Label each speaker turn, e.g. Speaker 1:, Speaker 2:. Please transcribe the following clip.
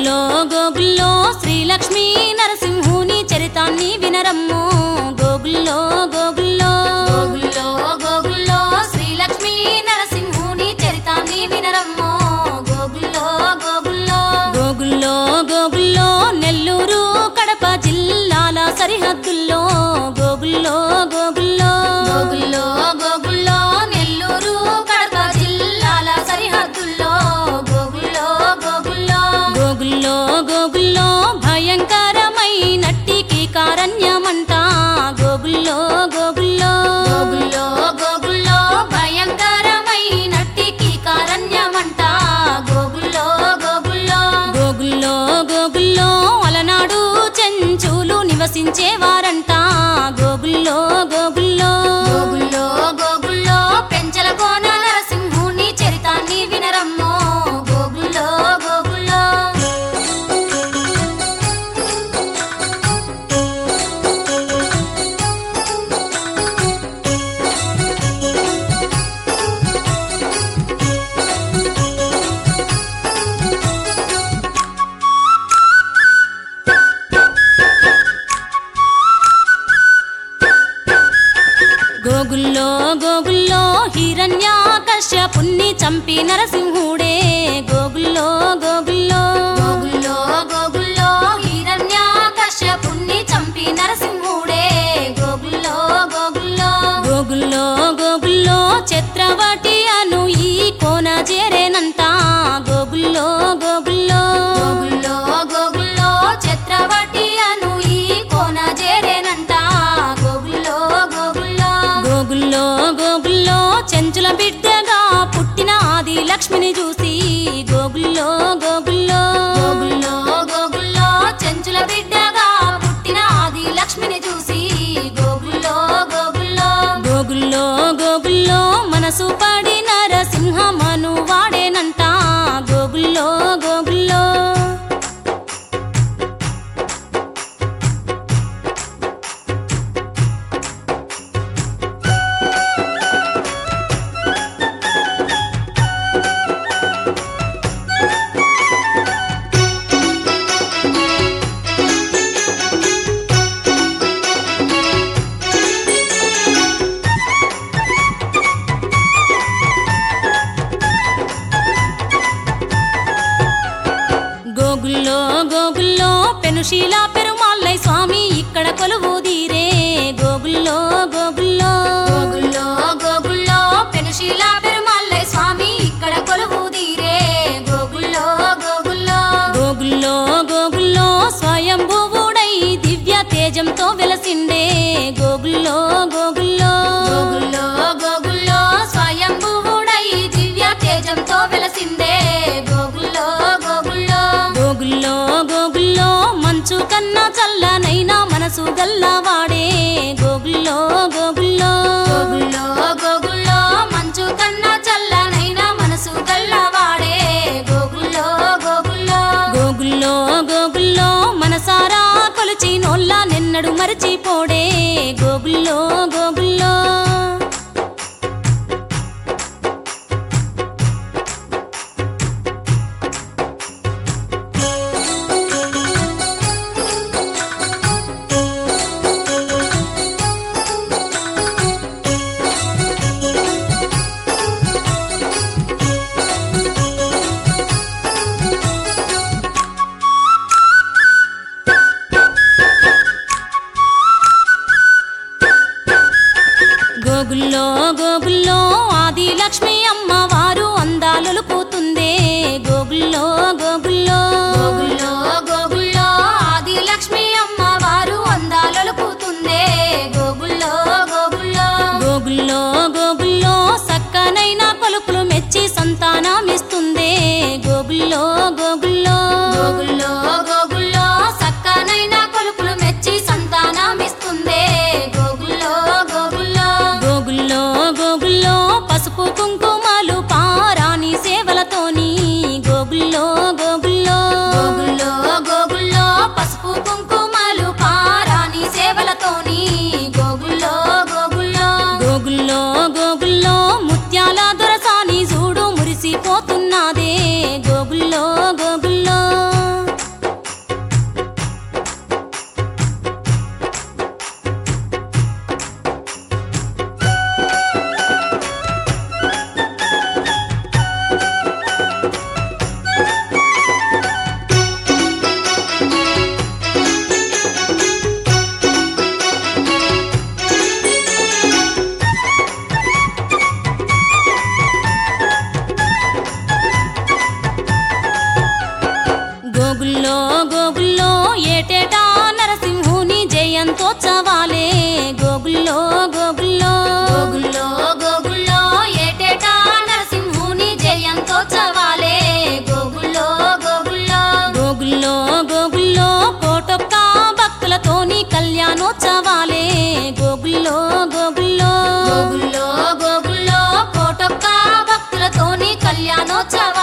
Speaker 1: గోగుల్లో గోగుల్లో శ్రీలక్ష్మీ నరసింహుని చరితాన్ని వినరమ్ము గోగుల్లో గోగుల్లో గోగుల్లో గోగుల్లో శ్రీలక్ష్మీ నరసింహుని చరితాన్ని వినరమ్ము గోగుల్లో గోగుల్లో గోగుల్లో గోగుల్లో నెల్లూరు కడప జిల్లాల సరిహద్దుల్లో గోగుల్లో గోగుల్లో గోగుల్లో గోగుల్లో నెల్లూరు కడప జిల్లాల సరిహద్దుల్లో గోగుల్లో గోగుల్లో గోగుల్లో గోగుల్లో భయంకరమైనట్టి కారణ్యమంట గోగుల్లో గోగుల్లో గోగుల్లో గోగుల్లో భయంకరమైనట్టి కారణ్యమంట గోగుల్లో గోగుల్లో గోగుల్లో గోగుల్లో అలనాడు చెంచులు నివసించేవారంట గోగుల్లో గోగుల్లో గోగుల్లో గోగుల్లో పెంచల కోన నరసింహుని చరితాన్ని వినరమ్మో గోగుల్లో గోగుల్లో గోగుల్లో గోగుల్లో హిరణ్యాకశ్యపుణ్ణి చంపి నరసింహుడే గోగుల్లో గోగుల్లో గోగుల్లో గోగుల్లో హిరణ్యాకశ్యపుణ్ణి చంపి నరసింహుడే గోగుల్లో గోగుల్లో గోగుల్లో గోగుల్లో చత్రవటి అను ఈ కోన చేరేనంట గోగుల్లో గోగుల్లో గోగుల్లో గోగుల్లో చత్రవటి అను ఈ కోన చేరేనంట గోగుల్లో గోగుల్లో గోగుల్లో గోగుల్లో చెంచుల బిడ్డగా పుట్టిన ఆది లక్ష్మిని చూసి గోగుల్లో గోగుల్లో గోగుల్లో గోగుల్లో చెంచుల బిడ్డగా పుట్టిన ఆది లక్ష్మిని చూసి గోగుల్లో గోగుల్లో గోగుల్లో గోగుల్లో మనసు పడి నరసింహమను వాడేనంట గోగుల్లో గోగుల్లో గోగుల్లో గోగుల్లో పెనుశీల పెరుమాళ్ళై స్వామి ఇక్కడ కొలువు తీరే గోగుల్లో గోగుల్లో గోగుల్లో గోగుల్లో పెనుశీల పెరుమాళ్ళై స్వామి ఇక్కడ కొలువు తీరే గోగుల్లో గోగుల్లో గోగుల్లో గోగుల్లో స్వయంభువుడై దివ్య తేజంతో వెలసిండే గోగుల్లో గోగుల్లో గోగుల్లో గోగుల్లో స్వయంభువుడై దివ్య తేజంతో వెలసిండే గోగుల్లో గోగుల్లో గోగుల్లో గోగుల్లో మంచు కన్నా చల్లనైనా మనసు గల్లవాడే గోగుల్లో గోగుల్లో గోగుల్లో గోగుల్లో మంచు కన్నా చల్లనైనా మనసు గల్లవాడే గోగుల్లో గోగుల్లో గోగుల్లో గోగుల్లో మనసారా కొలిచి నోళ్ళ నిన్నడు మరిచిపోడే గోగుల్లో గోగుల్లో గోగుల్లో గోగుల్లో ఏటేటా నరసింహుని జయంతోత్సవాలే గోగుల్లో గోగుల్లో గోగుల్లో గోగుల్లో ఏటేటా నరసింహుని జయంతోత్సవాలే గోగుల్లో గోగుల్లో గోగుల్లో గోగుల్లో కోటొక్క భక్తులతోని కళ్యాణోత్సవాలే గోగుల్లో గోగుల్లో గోగుల్లో గోగుల్లో కోటొక్క భక్తులతోని కళ్యాణోత్సవాలే